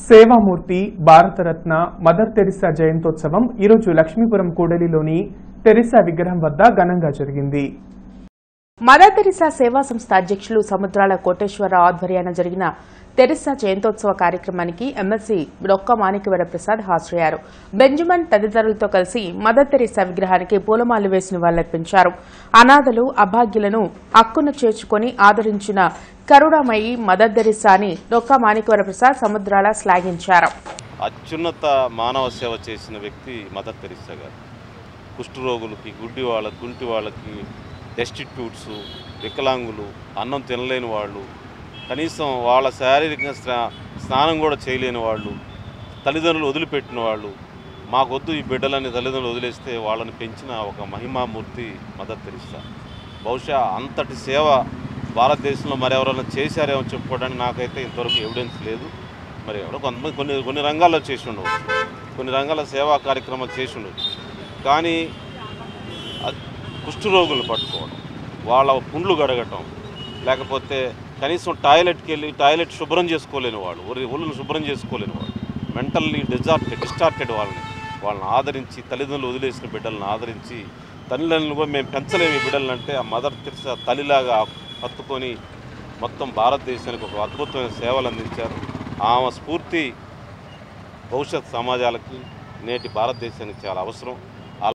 సేవామూర్తి Bharat Ratna Mother Teresa జయంతోత్సవం ఈరోజు Lakshmipuram కూడలిలోని Teresa విగ్రహం వద్ద ఘనంగా జరిగింది మదర్ తెరిసా సేవా సంస్థ అధ్యక్షులు సముద్రాల కోటేశ్వరరావు ఆధ్వర్యాన జరిగిన తెరిసా జయంతోత్సవ కార్యక్రమానికి ఎమ్మెల్సీ డొక్క మాణిక్యవర ప్రసాద్ హాజరయ్యారు బెంజమిన్ తదితరులతో కలిసి మదర్ తెరిసా విగ్రహానికి పూలమాలలు వేసి నివాళులర్పించారు అనాథలు అభాగ్యులను హక్కును చేర్చుకొని ఆదరించిన కరుణామయి మదర్ తెరిసా అని డొక్క మాణిక్యవర ప్రసాద్ సముద్రాల శ్లాఘించారు అత్యున్నత మానవ సేవ చేసిన వ్యక్తి మదర్ తెరిసా గారు కుష్ఠరోగులకి గుడ్డి వాళ్ళకి కుంటి వాళ్ళకి డెస్టిట్యూట్స్ వికలాంగులు అన్నం తినలేని వాళ్ళు కనీసం వాళ్ళ శారీరక స్నా స్నానం కూడా చేయలేని వాళ్ళు తల్లిదండ్రులు వదిలిపెట్టిన వాళ్ళు మాకొద్దు ఈ బిడ్డలని తల్లిదండ్రులు వదిలేస్తే వాళ్ళని పెంచిన ఒక మహిమామూర్తి మదర్ తెరిసా బహుశా అంతటి సేవ భారతదేశంలో మరెవరైనా చేశారేమో చెప్పుకోవడానికి నాకైతే ఇంతవరకు ఎవిడెన్స్ లేదు మరి ఎవరో కొంతమంది కొన్ని కొన్ని రంగాల్లో చేసి ఉండవచ్చు కొన్ని రంగాల సేవా కార్యక్రమాలు చేసి ఉండవచ్చు కానీ అ- కుష్ఠరోగులను పట్టుకోవడం వాళ్ళ పుండ్లు గడగటం లేకపోతే కనీసం టాయిలెట్కి వెళ్ళి టాయిలెట్ శుభ్రం చేసుకోలేని వాళ్ళు ఒరి ఒళ్ళను శుభ్రం చేసుకోలేని వాళ్ళు మెంటల్లీ డిజార్టెడ్ డిస్టార్టెడ్ వాళ్ళని వాళ్ళని ఆదరించి తల్లిదండ్రులు వదిలేసిన బిడ్డలను ఆదరించి తల్లిదండ్రులు కూడా మేము పెంచలేము ఈ బిడ్డలను అంటే ఆ మదర్ తెరిసా తల్లిలాగా హత్తుకొని మొత్తం భారతదేశానికి ఒక అద్భుతమైన సేవలు అందించారు ఆమె స్ఫూర్తి భవిష్యత్ సమాజాలకి నేటి భారతదేశానికి చాలా అవసరం